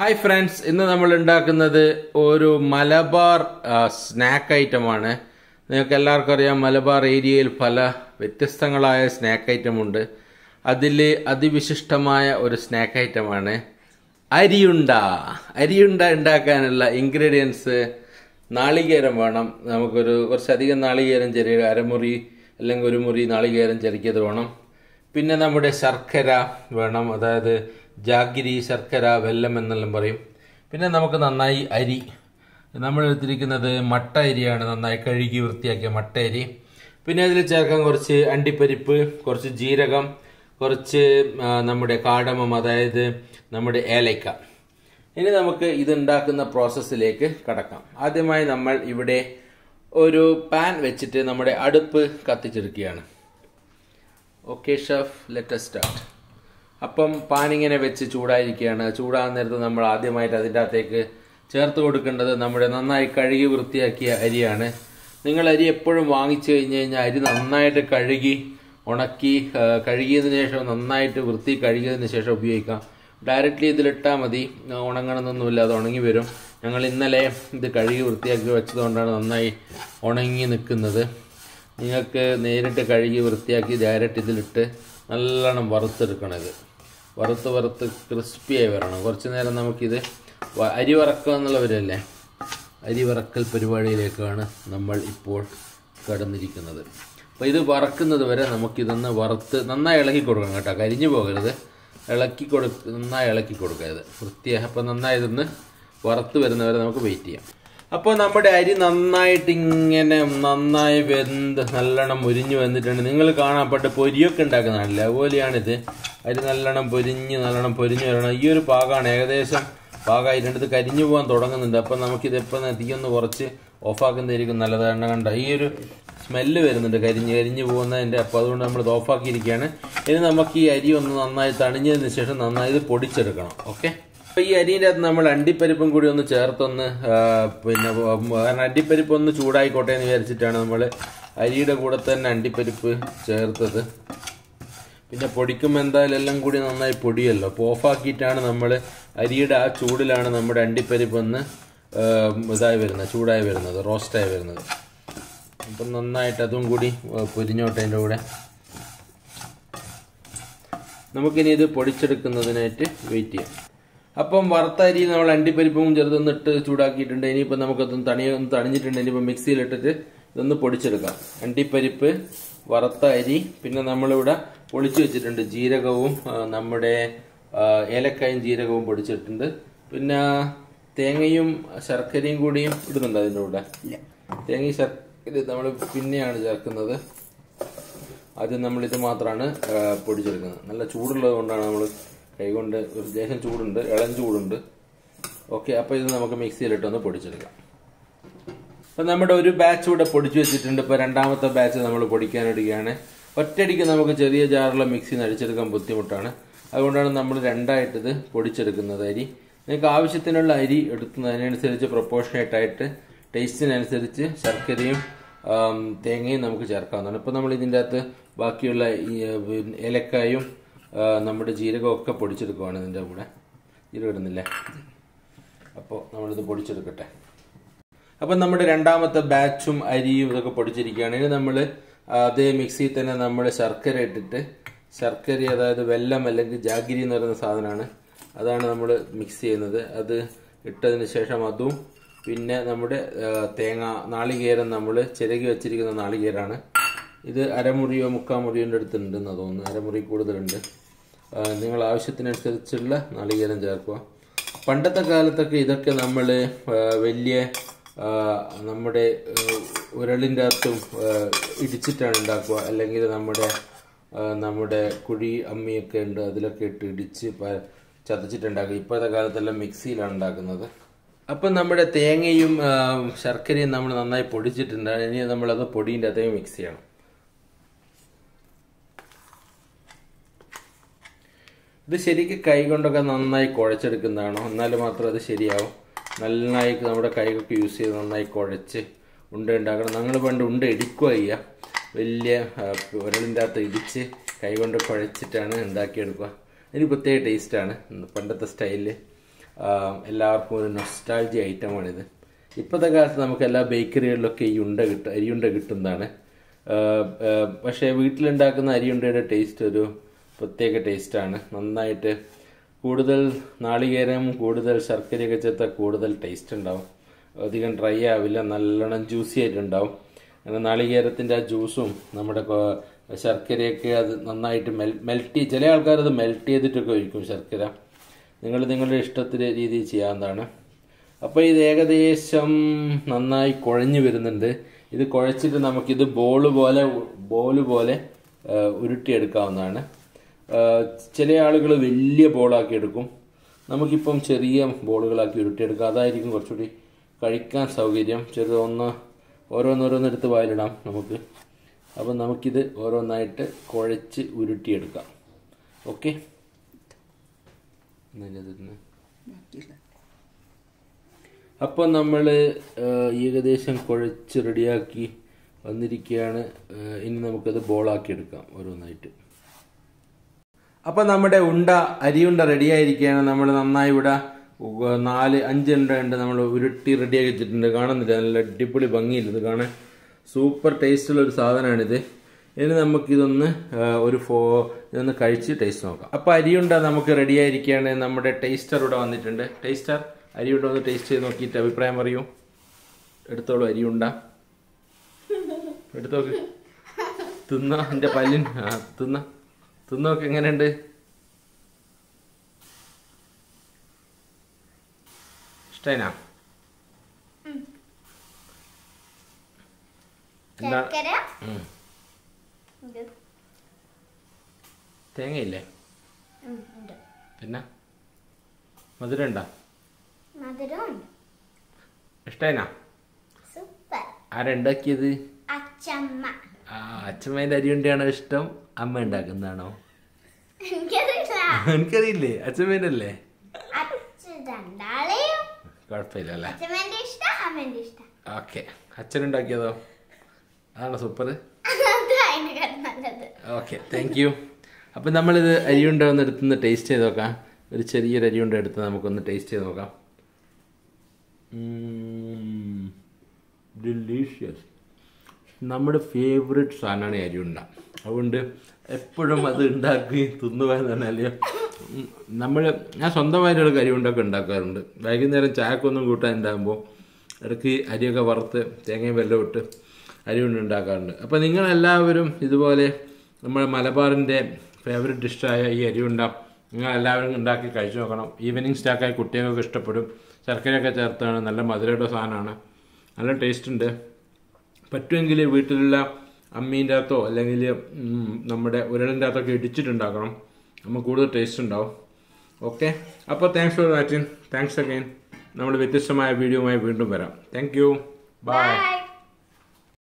Hi friends ഇന്ന് നമ്മൾ ഉണ്ടാക്കുന്നത് ഒരു മലബാർ സ്നാക്ക് ഐറ്റമാണ് നിങ്ങൾക്ക് എല്ലാവർക്കും അറിയാം മലബാർ ഏരിയയിൽ പല വ്യത്യസ്തങ്ങളായ സ്നാക്ക് ഐറ്റം ഉണ്ട് അതിൽ അതിവിശിഷ്ടമായ ഒരു സ്നാക്ക് ഐറ്റമാണ് അരിയുണ്ട അരിയുണ്ട ഉണ്ടാക്കാനുള്ള ഇൻഗ്രീഡിയൻസ് നാളികേരം വേണം നമുക്കൊരു കുറച്ചധികം നാളികേരം ചെറിയ അരമുറി അല്ലെങ്കിൽ ഒരു മുറി നാളികേരം ചെറിയത് വേണം പിന്നെ നമ്മുടെ ശർക്കര വേണം അതായത് ജാഗിരി ശർക്കര വെല്ലം എന്നെല്ലാം പറയും പിന്നെ നമുക്ക് നന്നായി അരി നമ്മൾ എടുത്തിരിക്കുന്നത് മട്ട അരിയാണ് നന്നായി കഴുകി വൃത്തിയാക്കിയ മട്ട അരി പിന്നെ അതിൽ ചേർക്കാൻ കുറച്ച് അണ്ടിപ്പരിപ്പ് കുറച്ച് ജീരകം കുറച്ച് ആ, നമ്മുടെ കാടമം അതായത് നമ്മുടെ ഏലയ്ക്ക ഇനി നമുക്ക് ഇത് ഉണ്ടാക്കുന്ന പ്രോസസ്സിലേക്ക് കടക്കാം ആദ്യമായി നമ്മൾ ഇവിടെ ഒരു പാൻ വെച്ചിട്ട് നമ്മുടെ അടുപ്പ് കത്തിച്ചെടുക്കുകയാണ് okay chef let start appam pan ഇങ്ങനെ വെച്ച് ചൂടായിരിക്കുകയാണ് ചൂടാകുന്ന നേരത്ത് നമ്മൾ ആദ്യമായിട്ട് അതിൻ്റെ അകത്തേക്ക് ചേർത്ത് കൊടുക്കേണ്ടത് നമ്മുടെ നന്നായി കഴുകി വൃത്തിയാക്കിയ അരിയാണ് നിങ്ങൾ അരി എപ്പോഴും വാങ്ങിച്ചു കഴിഞ്ഞ് കഴിഞ്ഞാൽ അരി നന്നായിട്ട് കഴുകി ഉണക്കി ആ, കഴുകിയതിന് ശേഷം നന്നായിട്ട് വൃത്തി കഴുകിയതിന് ശേഷം ഉപയോഗിക്കാം ഡയറക്റ്റ്ലി ഇതിലിട്ടാൽ മതി ആ, ഉണങ്ങണമെന്നൊന്നുമില്ല അത് ഉണങ്ങി വരും ഞങ്ങൾ ഇന്നലെ ഇത് കഴുകി വൃത്തിയാക്കി വെച്ചതുകൊണ്ടാണ് നന്നായി ഉണങ്ങി നിൽക്കുന്നത് നിങ്ങൾക്ക് നേരിട്ട് കഴുകി വൃത്തിയാക്കി ഡയറക്റ്റ് ഇതിലിട്ട് നല്ലോണം വറുത്തെടുക്കണം ഇത് വറുത്ത് വറുത്ത് ക്രിസ്പിയായി വരണം കുറച്ച് നേരം നമുക്കിത് വ- അരി വറക്കുക എന്നുള്ളവരല്ലേ അരി വറക്കൽ പരിപാടിയിലേക്കാണ് നമ്മൾ ഇപ്പോൾ കടന്നിരിക്കുന്നത് അപ്പോൾ ഇത് വറക്കുന്നത് വരെ നമുക്കിതൊന്ന് വറുത്ത് നന്നായി ഇളക്കി കൊടുക്കണം കേട്ടോ കരിഞ്ഞു പോകരുത് ഇളക്കി കൊടു നന്നായി ഇളക്കി കൊടുക്കരുത് വൃത്തിയായി അപ്പോൾ നന്നായി ഇതൊന്ന് വറുത്ത് വരുന്നവരെ നമുക്ക് വെയിറ്റ് ചെയ്യാം അപ്പോൾ നമ്മുടെ അരി നന്നായിട്ട് ഇങ്ങനെ നന്നായി വെന്ത് നല്ലോണം മുരിഞ്ഞു വന്നിട്ടുണ്ട് നിങ്ങൾ കാണാൻ പണ്ട് പൊരിയൊക്കെ ഉണ്ടാക്കുന്നതാണല്ലേ അതുപോലെയാണിത് അരി നല്ലോണം പൊരിഞ്ഞ് നല്ലോണം പൊരിഞ്ഞു വരണം ഈ ഒരു പാകമാണ് ഏകദേശം പാകമായിട്ടുണ്ട് ഇത് കരിഞ്ഞു പോകാൻ തുടങ്ങുന്നുണ്ട് അപ്പം നമുക്കിത് എപ്പോൾ തീയൊന്ന് കുറച്ച് ഓഫാക്കുന്നതായിരിക്കും നല്ലതാണ് കണ്ട ഈ ഒരു സ്മെല്ല് വരുന്നുണ്ട് കരിഞ്ഞ് കരിഞ്ഞു പോകുന്നതിൻ്റെ അപ്പോൾ അതുകൊണ്ട് നമ്മൾ ഇത് ഓഫാക്കിയിരിക്കുകയാണ് ഇനി നമുക്ക് ഈ അരി ഒന്ന് നന്നായി തണിഞ്ഞതിന് ശേഷം നന്നായി ഇത് പൊടിച്ചെടുക്കണം ഓക്കെ അപ്പോൾ ഈ അരിൻ്റെ അകത്ത് നമ്മൾ അണ്ടിപ്പരിപ്പും കൂടി ഒന്ന് ചേർത്തൊന്ന് ആ, പിന്നെ ഉം, കാരണം അണ്ടിപ്പരിപ്പ് ഒന്ന് ചൂടായിക്കോട്ടെ എന്ന് വിചാരിച്ചിട്ടാണ് നമ്മൾ അരിയുടെ കൂടെ തന്നെ അണ്ടിപ്പരിപ്പ് ചേർത്തത് പിന്നെ പൊടിക്കുമ്പോൾ എന്തായാലും എല്ലാം കൂടി നന്നായി പൊടിയല്ലോ അപ്പോൾ ഓഫാക്കിയിട്ടാണ് നമ്മൾ അരിയുടെ ആ ചൂടിലാണ് നമ്മുടെ അണ്ടിപ്പരിപ്പ് ഒന്ന് ആ, ഇതായി വരുന്നത് ചൂടായി വരുന്നത് റോസ്റ്റായി വരുന്നത് അപ്പം നന്നായിട്ട് അതും കൂടി ആ, പൊരിഞ്ഞോട്ടെ അതിൻ്റെ കൂടെ നമുക്കിനി ഇത് പൊടിച്ചെടുക്കുന്നതിനായിട്ട് വെയിറ്റ് ചെയ്യാം അപ്പം വറുത്ത അരി നമ്മൾ അണ്ടിപ്പരിപ്പും ചെറുതൊന്ന് ഇട്ട് ചൂടാക്കിയിട്ടുണ്ട് ഇനിയിപ്പോൾ നമുക്കതൊന്ന് തണി ഒന്ന് തണിഞ്ഞിട്ടുണ്ട് ഇനിയിപ്പോൾ മിക്സിയിലിട്ടിട്ട് ഇതൊന്ന് പൊടിച്ചെടുക്കാം അണ്ടിപ്പരിപ്പ് വറുത്ത അരി പിന്നെ നമ്മളിവിടെ പൊളിച്ചു വെച്ചിട്ടുണ്ട് ജീരകവും ആ, നമ്മുടെ ആ, ഏലക്കായും ജീരകവും പൊടിച്ചിട്ടുണ്ട് പിന്നെ തേങ്ങയും ശർക്കരയും കൂടിയും ഇടുന്നുണ്ട് അതിൻ്റെ കൂടെ തേങ്ങയും ശർക്കര നമ്മൾ പിന്നെയാണ് ചേർക്കുന്നത് ആദ്യം നമ്മൾ ഇത് മാത്രമാണ് ആ, പൊടിച്ചെടുക്കുന്നത് നല്ല ചൂടുള്ളത് കൊണ്ടാണ് നമ്മൾ കൈകൊണ്ട് ഒരു ലേശം ചൂടുണ്ട് ഇളം ചൂടുണ്ട് ഓക്കെ അപ്പോൾ ഇത് നമുക്ക് മിക്സിയിലിട്ടൊന്ന് പൊടിച്ചെടുക്കാം അപ്പം നമ്മുടെ ഒരു ബാച്ച് ഇവിടെ പൊടിച്ചു വെച്ചിട്ടുണ്ട് ഇപ്പോൾ രണ്ടാമത്തെ ബാച്ച് നമ്മൾ പൊടിക്കാനിടുകയാണ് ഒറ്റയടിക്ക് നമുക്ക് ചെറിയ ജാറുള്ള മിക്സി അടിച്ചെടുക്കാൻ ബുദ്ധിമുട്ടാണ് അതുകൊണ്ടാണ് നമ്മൾ രണ്ടായിട്ട് ഇത് പൊടിച്ചെടുക്കുന്നത് അരി നിങ്ങൾക്ക് ആവശ്യത്തിനുള്ള അരി എടുക്കുന്നതിനനുസരിച്ച് പ്രൊപ്പോർഷനേറ്റ് ആയിട്ട് ടേസ്റ്റിനനുസരിച്ച് ശർക്കരയും ആം, തേങ്ങയും നമുക്ക് ചേർക്കാവുന്നതാണ് ഇപ്പോൾ നമ്മൾ ഇതിൻ്റെ അകത്ത് ബാക്കിയുള്ള ഈ ആ, പിന്നെ ഏലക്കായും ആ, നമ്മുടെ ജീരകവും ഒക്കെ പൊടിച്ചെടുക്കുവാണ് ഇതിൻ്റെ കൂടെ ജീരകം ഇടുന്നില്ലേ അപ്പോൾ നമ്മളിത് പൊടിച്ചെടുക്കട്ടെ അപ്പം നമ്മുടെ രണ്ടാമത്തെ ബാച്ചും അരിയും ഇതൊക്കെ പൊടിച്ചിരിക്കുകയാണ് ഇനി നമ്മൾ അതേ മിക്സിയിൽ തന്നെ നമ്മൾ ശർക്കര ഇട്ടിട്ട് ശർക്കര അതായത് വെല്ലം അല്ലെങ്കിൽ ജാഗിരി എന്ന് പറയുന്ന സാധനമാണ് അതാണ് നമ്മൾ മിക്സ് ചെയ്യുന്നത് അത് ഇട്ടതിന് ശേഷം അതും പിന്നെ നമ്മുടെ ആ, തേങ്ങ നാളികേരം നമ്മൾ ചിരകി വെച്ചിരിക്കുന്ന നാളികേരാണ് ഇത് അരമുറിയോ മുക്കാൽ മുറിയോൻ്റെ അടുത്തുണ്ടെന്ന് തോന്നുന്നു അരമുറി കൂടുതലുണ്ട് ആ, നിങ്ങൾ ആവശ്യത്തിനനുസരിച്ചുള്ള നാളികേരം ചേർക്കുക പണ്ടത്തെ കാലത്തൊക്കെ ഇതൊക്കെ നമ്മൾ വലിയ ആ, നമ്മുടെ ആ, ഉരളിൻ്റെ അകത്തും ആ, ഇടിച്ചിട്ടാണ് ഉണ്ടാക്കുക അല്ലെങ്കിൽ നമ്മുടെ ആ, നമ്മുടെ കുഴി അമ്മിയൊക്കെ ഉണ്ട് അതിലൊക്കെ ഇട്ട് ഇടിച്ച് പ- ചതച്ചിട്ടുണ്ടാക്കുക ഇപ്പോഴത്തെ കാലത്തെല്ലാം മിക്സിയിലാണ് ഉണ്ടാക്കുന്നത് അപ്പം നമ്മുടെ തേങ്ങയും ആ, ശർക്കരയും നമ്മൾ നന്നായി പൊടിച്ചിട്ടുണ്ട് ഇനി നമ്മളത് പൊടീൻ്റെ അകത്തേക്ക് മിക്സ് ചെയ്യണം ഇത് ശരിക്കും കൈ കൊണ്ടൊക്കെ നന്നായി കുഴച്ചെടുക്കുന്നതാണോ എന്നാൽ മാത്രം അത് ശരിയാവും നന്നായി നമ്മുടെ കൈകൊക്കെ യൂസ് ചെയ്ത് നന്നായി കുഴച്ച് ഉണ്ട ഉണ്ടാക്കണം ഞങ്ങൾ പണ്ട് ഉണ്ട ഇടിക്കുക ചെയ്യുക വലിയ ആ, ഉരളിൻ്റെ അകത്ത് ഇടിച്ച് കൈ കൊണ്ട് കുഴച്ചിട്ടാണ് ഉണ്ടാക്കിയെടുക്കുക അതിന് പ്രത്യേക ടേസ്റ്റാണ് പണ്ടത്തെ സ്റ്റൈലിൽ ആ, എല്ലാവർക്കും ഒരു നൊസ്റ്റാൾജി ഐറ്റമാണിത് ഇപ്പോഴത്തെ കാലത്ത് നമുക്ക് എല്ലാ ബേക്കറികളിലൊക്കെ ഈ ഉണ്ട കിട്ടും അരിയുണ്ട കിട്ടുന്നതാണ് ആ, ആ, പക്ഷേ വീട്ടിലുണ്ടാക്കുന്ന അരിയുണ്ടയുടെ ടേസ്റ്റ് ഒരു പ്രത്യേക ടേസ്റ്റാണ് നന്നായിട്ട് കൂടുതൽ നാളികേരം കൂടുതൽ ശർക്കരയൊക്കെ ചേർത്താൽ കൂടുതൽ ടേസ്റ്റ് ഉണ്ടാവും അധികം ഡ്രൈ ആവില്ല നല്ലോണം ജ്യൂസി ആയിട്ടുണ്ടാവും അങ്ങനെ നാളികേരത്തിൻ്റെ ആ ജ്യൂസും നമ്മുടെ കൊ- ശർക്കരയൊക്കെ അത് നന്നായിട്ട് മെൽ മെൽറ്റ് ചില ആൾക്കാർ അത് മെൽറ്റ് ചെയ്തിട്ടൊക്കെ ഒഴിക്കും ശർക്കര നിങ്ങൾ നിങ്ങളുടെ ഇഷ്ടത്തിന് രീതിയിൽ ചെയ്യാവുന്നതാണ് അപ്പോൾ ഇത് ഏകദേശം നന്നായി കുഴഞ്ഞു വരുന്നുണ്ട് ഇത് കുഴച്ചിട്ട് നമുക്കിത് ബോൾ പോലെ ബോൾ പോലെ ആ, ഉരുട്ടിയെടുക്കാവുന്നതാണ് ആ, ചില ആളുകൾ വലിയ ബോളാക്കി എടുക്കും നമുക്കിപ്പം ചെറിയ ബോളുകളാക്കി ഉരുട്ടിയെടുക്കാം അതായിരിക്കും കുറച്ചുകൂടി കഴിക്കാൻ സൗകര്യം ചെറുത് ഒന്ന് ഓരോന്നോരോന്നെടുത്ത് വായിലിടാം നമുക്ക് അപ്പം നമുക്കിത് ഓരോന്നായിട്ട് കുഴച്ച് ഉരുട്ടിയെടുക്കാം ഓക്കെ അപ്പോൾ നമ്മൾ ഏകദേശം കുഴച്ച് റെഡിയാക്കി വന്നിരിക്കുകയാണ് ആ, ഇനി നമുക്കത് ബോളാക്കി എടുക്കാം ഓരോന്നായിട്ട് അപ്പം നമ്മുടെ ഉണ്ട അരിയുണ്ട റെഡിയായിരിക്കുകയാണ് നമ്മൾ നന്നായി ഇവിടെ ഉ- നാല് അഞ്ചുണ്ട ഉണ്ട് നമ്മൾ ഉരുട്ടി റെഡിയാക്കി വെച്ചിട്ടുണ്ട് കാണുന്നില്ല നല്ല അടിപൊളി ഭംഗിയില്ല ഇത് കാണാൻ സൂപ്പർ ടേസ്റ്റുള്ള ഒരു സാധനമാണിത് ഇനി നമുക്കിതൊന്ന് ആ, ഒരു ഫോ ഇതൊന്ന് കഴിച്ച് ടേസ്റ്റ് നോക്കാം അപ്പോൾ അരിയുണ്ട നമുക്ക് റെഡിയായിരിക്കുകയാണ് നമ്മുടെ ടേസ്റ്റർ ഇവിടെ വന്നിട്ടുണ്ട് ടേസ്റ്റർ അരിയുണ്ട ഒന്ന് ടേസ്റ്റ് ചെയ്ത് നോക്കിയിട്ട് അഭിപ്രായം പറയൂ എടുത്തോളൂ അരിയുണ്ട എടുത്തോക്ക് തിന്ന എൻ്റെ പല്ലിൻ ആ തിന്ന തിന്നോക്ക് എങ്ങനെയുണ്ട് ഇഷ്ടേനാ എന്താ ശർക്കര ഉം. ഇത് തേങ്ങയില്ലേ ഉം, ഉണ്ട് പിന്നെ മധുരം ഉണ്ടോ മധുരമുണ്ട് ഇഷ്ടേനാ സൂപ്പർ ആരാ ഉണ്ടാക്കിയത് അച്ചമ്മ ആ അച്ഛമ്മേൻ്റെ അരി കൊണ്ടാണോ ഇഷ്ടം അമ്മ ഉണ്ടാക്കുന്നതാണോ എനിക്കറിയില്ല എനിക്കറിയില്ലേ അച്ഛമ്മേൻ്റെ അല്ലേ അച്ഛൻ രണ്ടാളെയും കുഴപ്പമില്ല അല്ലേ അച്ഛമ്മേന്റെ ഇഷ്ടം അമ്മേന്റെ ഇഷ്ടം ഓക്കെ അച്ഛനുണ്ടാക്കിയതോ അതാണോ സൂപ്പർ അത് അതിനെക്കാട്ടും നല്ലത് ഓക്കെ താങ്ക് യു അപ്പം നമ്മളിത് അരിയുണ്ട ഒന്ന് എടുത്തുനിന്ന് ടേസ്റ്റ് ചെയ്ത് നോക്കാം ഒരു ചെറിയൊരു അരിയുണ്ട എടുത്ത് നമുക്കൊന്ന് ടേസ്റ്റ് ചെയ്ത് നോക്കാം ഡിലീഷ്യസ് നമ്മുടെ ഫേവറേറ്റ് സാധനമാണ് ഈ അരിയുണ്ട അതുകൊണ്ട് എപ്പോഴും അത് ഉണ്ടാക്കുകയും തിന്നുപോയെന്ന് പറഞ്ഞാൽ നമ്മൾ ഞാൻ സ്വന്തമായിട്ടൊരു അരിയുണ്ടൊക്കെ ഉണ്ടാക്കാറുണ്ട് വൈകുന്നേരം ചായക്കൊന്നും കൂട്ടാൻ ഉണ്ടാകുമ്പോൾ ഇടയ്ക്ക് അരിയൊക്കെ വറുത്ത് തേങ്ങയും വെല്ലം ഇട്ട് അരിയുണ്ട ഉണ്ടാക്കാറുണ്ട് അപ്പോൾ നിങ്ങളെല്ലാവരും ഇതുപോലെ നമ്മുടെ മലബാറിൻ്റെ ഫേവറേറ്റ് ഡിഷായ ഈ അരിയുണ്ട നിങ്ങൾ എല്ലാവരും ഉണ്ടാക്കി കഴിച്ചു നോക്കണം ഈവനിങ് സ്നാക്കായി കുട്ടികൾക്കൊക്കെ ഇഷ്ടപ്പെടും ശർക്കരയൊക്കെ ചേർത്താണ് നല്ല മധുരയുടെ സാധനമാണ് നല്ല ടേസ്റ്റ് ഉണ്ട് പറ്റുമെങ്കിൽ വീട്ടിലുള്ള അമ്മീൻ്റെ അകത്തോ അല്ലെങ്കിൽ ഉം, നമ്മുടെ ഉരളിൻ്റെ അകത്തൊക്കെ ഇടിച്ചിട്ടുണ്ടാക്കണം നമുക്ക് കൂടുതൽ ടേസ്റ്റ് ഉണ്ടാവും ഓക്കെ അപ്പോൾ thanks for watching thanks again നമ്മൾ വ്യത്യസ്തമായ വീഡിയോയുമായി വീണ്ടും വരാം താങ്ക് യു ബൈ ബൈ